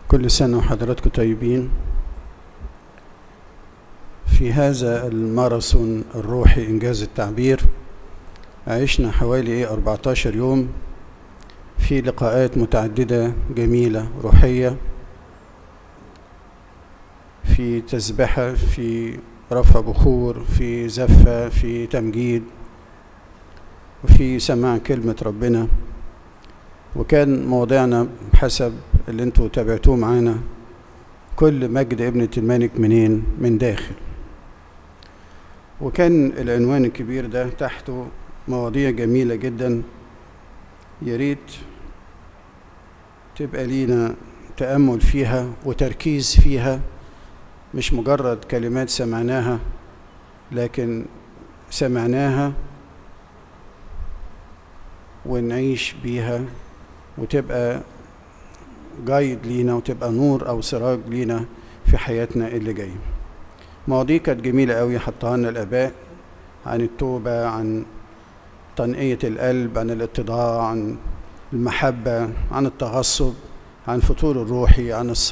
كل سنة وحضراتكم طيبين في هذا الماراثون الروحي إنجاز التعبير عشنا حوالي إيه 14 يوم في لقاءات متعددة جميلة روحية في تسبحة في رفع بخور في زفة في تمجيد وفي سماع كلمة ربنا وكان موضوعنا بحسب اللي انتوا تابعتوه معانا كل مجد ابنة الملك منين من داخل وكان العنوان الكبير ده تحته مواضيع جميلة جدا يا ريت تبقى لينا تأمل فيها وتركيز فيها مش مجرد كلمات سمعناها لكن سمعناها ونعيش بيها وتبقى جايد لينا وتبقى نور او سراج لينا في حياتنا اللي جايه مواضيع كانت جميله قوي حطها لنا الاباء عن التوبه عن تنقيه القلب عن الاتضاع عن المحبه عن التغصب عن الفطور الروحي عن الصبر